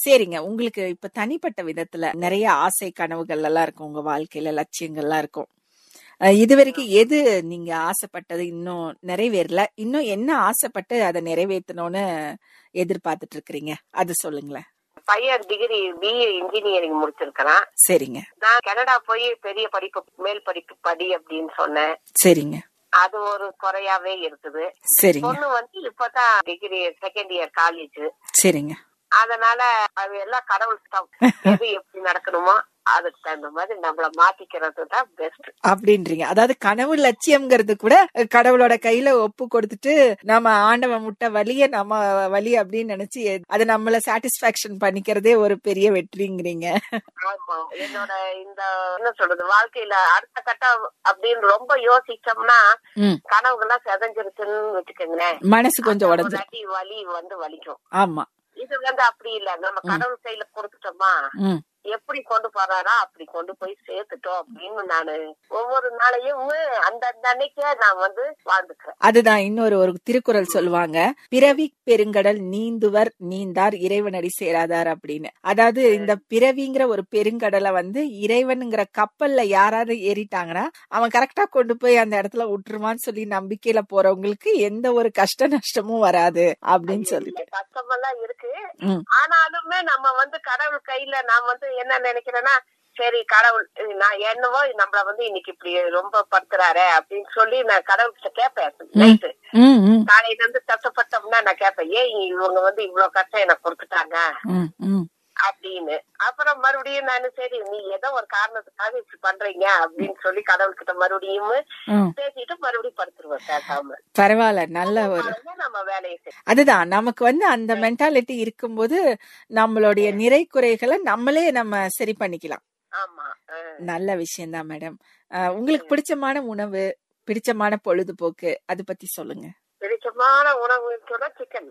சரிங்க உங்களுக்கு இப்ப தனிப்பட்ட விதத்துல நிறைய ஆசை கனவுகள் எல்லாம் இருக்கும் உங்க வாழ்க்கையில லட்சியங்கள்லாம் இருக்கும் அஹ் இது வரைக்கும் எது நீங்க ஆசைப்பட்டது இன்னும் நிறைவேறல இன்னும் என்ன ஆசைப்பட்டு அதை நிறைவேற்றணும்னு எதிர்பார்த்துட்டு இருக்கிறீங்க அது சொல்லுங்களேன் பையன் டிகிரி பிஏ இன்ஜினியரிங் முடிச்சிருக்கிறான் சரிங்க நான் கனடா போய் பெரிய படிப்பு மேல் படிப்பு படி அப்படின்னு சொன்னேன் சரிங்க அது ஒரு குறையாவே இருக்குது சரிங்க பொண்ணு வந்து இப்பதான் டிகிரி செகண்ட் இயர் காலேஜ் சரிங்க அதனால அது எல்லாம் கடவுள் தான் எது எப்படி நடக்கணுமோ அதுக்கு தகுந்த மாதிரி நம்மள மாத்திக்கிறது தான் பெஸ்ட் அப்படின்றீங்க அதாவது கனவு லட்சியம்ங்கிறது கூட கடவுளோட கையில ஒப்பு கொடுத்துட்டு நம்ம ஆண்டவன் முட்டை வழிய நம்ம வழி அப்படின்னு நினைச்சு எ- அதை நம்மள சாட்டிஸ்பாக்சன் பண்ணிக்கிறதே ஒரு பெரிய வெற்றிங்கிறீங்க ஆமா என்னோட இந்த என்ன சொல்றது வாழ்க்கையில அடுத்த கட்டம் அப்படின்னு ரொம்ப யோசிச்சோம்னா ம். கனவுகள்லாம் செதஞ்சிருச்சுன்னு வச்சுக்கோங்களேன் மனசு கொஞ்சம் ஒரு உடஞ்சு அடி வலி வந்து வலிக்கும் ஆமா இது வந்து அப்படி இல்ல நம்ம கடவுள் கையில கொடுத்துட்டோமா ம் எப்படி கொண்டு போறாரோ அப்படி கொண்டு போய் சேர்த்துட்டோம் அப்படின்னு நானு ஒவ்வொரு நாளையும் அந்த அந்த அன்னைக்கே நான் வந்து வாழ்ந்துக்கிறேன் அதுதான் இன்னொரு ஒரு திருக்குறள் சொல்லுவாங்க பிறவி பெருங்கடல் நீந்துவர் நீந்தார் இறைவனடி சேராதார் அப்படின்னு அதாவது இந்த பிறவிங்கிற ஒரு பெருங்கடலை வந்து இறைவனுங்கிற கப்பல்ல யாராவது ஏறிட்டாங்கன்னா அவன் கரெக்டா கொண்டு போய் அந்த இடத்துல விட்டுருவான்னு சொல்லி நம்பிக்கையில போறவங்களுக்கு எந்த ஒரு கஷ்ட நஷ்டமும் வராது அப்படின்னு சொல்லிட்டு இந்த கஷ்டமெல்லாம் இருக்கு ம். ஆனாலுமே நம்ம வந்து கடவுள் கையில நான் வந்து என்ன நினைக்கிறேன்னா சரி கடவுள் நான் என்னவோ நம்மள வந்து இன்னைக்கு இப்படி ரொம்ப படுத்துறாரே அப்படின்னு சொல்லி நான் கடவுள்கிட்ட கேட்பேன் நைட்டு ம், ம், காலையில இருந்து கஷ்டப்பட்டோம்னா நான் கேட்பேன் ஏன் இவங்க வந்து இவ்வளவு கஷ்டம் எனக்கு கொடுத்துட்டாங்க ம், ம். அப்படின்னு அப்புறம் மறுபடியும் நானு சரி நீ ஏதோ ஒரு காரணத்துக்காக இப்படி பண்றீங்க அப்படின்னு சொல்லி கடவுள்கிட்ட மறுபடியும் ம். பேசிட்டு மறுபடியும் படுத்துருவேன் பேசாம பரவாயில்ல நல்ல ஒரு காலையில நம்ம வேலையை செய்யணும் அதுதான் நமக்கு வந்து அந்த மென்டாலிட்டி இருக்கும்போது நம்மளுடைய நிறை குறைகளை நம்மளே நம்ம சரி பண்ணிக்கலாம் ஆமா அஹ். நல்ல விஷயம்தான் மேடம் அஹ், உங்களுக்கு பிடிச்சமான உணவு பிடிச்சமான பொழுதுபோக்கு அது பத்தி சொல்லுங்க பிடிச்சமான உணவு சொன்னா சிக்கன்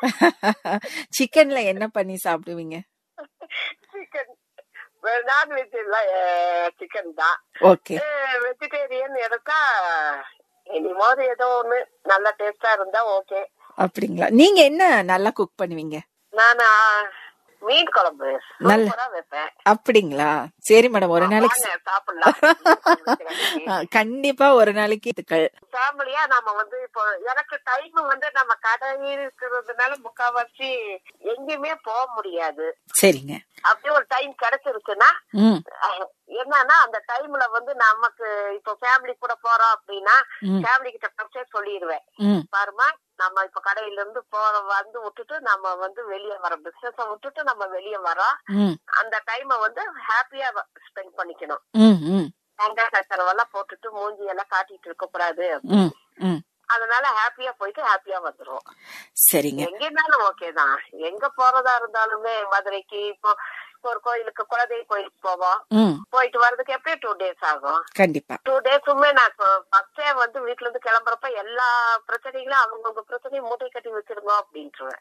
சிக்கன்ல என்ன பண்ணி சாப்பிடுவீங்க சிக்கன் நான்வெஜ் இல்ல சிக்கன் தான் ஓகே வெஜிடேரியன் எடுத்தா இனிமோது ஏதோ ஒண்ணு நல்ல டேஸ்டா இருந்தா ஓகே அப்படிங்களா நீங்க என்ன நல்லா குக் பண்ணுவீங்க நான் மீன் குழம்பு நல்ல- சூப்பரா வைப்பேன் அப்படிங்களா சரி மேடம் ஒரு நாளைக்கு வாங்க, சாப்பிடலாம் அஹ், கண்டிப்பா ஒரு நாளைக்கு இதுக்கள் ஃபேமிலியா நம்ம வந்து இப்போ எனக்கு டைம் வந்து நம்ம கடை இருக்கிறதுனால முக்காவாசி எங்கேயுமே போக முடியாது சரிங்க அப்படியே ஒரு டைம் கிடைச்சிருச்சுன்னா ம் அஹ், என்னன்னா அந்த டைம்ல வந்து நமக்கு இப்போ ஃபேமிலி கூட போறோம் அப்படின்னா ம். ஃபேமிலி கிட்ட ஃபர்ஸ்டே சொல்லிடுவேன் ம் பாருமா நம்ம இப்ப கடையில இருந்து போற வந்து விட்டுட்டு நம்ம வந்து வெளியே வரோம் பிசினஸ விட்டுட்டு நம்ம வெளியே வரோம் ம் அந்த டைமை வந்து ஹாப்பியா ஸ்பெண்ட் பண்ணிக்கணும் ம் ம் தேங்காய் சக்கரவெல்லாம் போட்டுட்டு மூஞ்சி எல்லாம் காட்டிட்டு இருக்க கூடாது ம் ம் அதனால ஹாப்பியா போயிட்டு ஹாப்பியா வந்துரும் சரிங்க எங்க இருந்தாலும் ஓகே தான் எங்க போறதா இருந்தாலுமே மதுரைக்கு இப்போ இப்போ ஒரு கோயிலுக்கு குலதெய்வ கோயிலுக்கு போவோம் ம் போயிட்டு வர்றதுக்கு எப்படியும் டூ டேஸ் ஆகும் கண்டிப்பா டூ டேஸுமே நான் ஃபர்ஸ்டே வந்து வீட்டுல இருந்து கிளம்புறப்ப எல்லா பிரச்சனைகளும் அவங்கவுங்க பிரச்சனையும் மூட்டை கட்டி வச்சிருங்க அப்படின்ட்டுருவேன்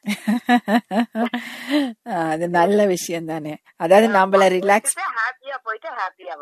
அது நல்ல விஷயம் தானே அதாவது நம்மள ரிலாக்ஸ் ஹாப்பியா போயிட்டு ஹாப்பியா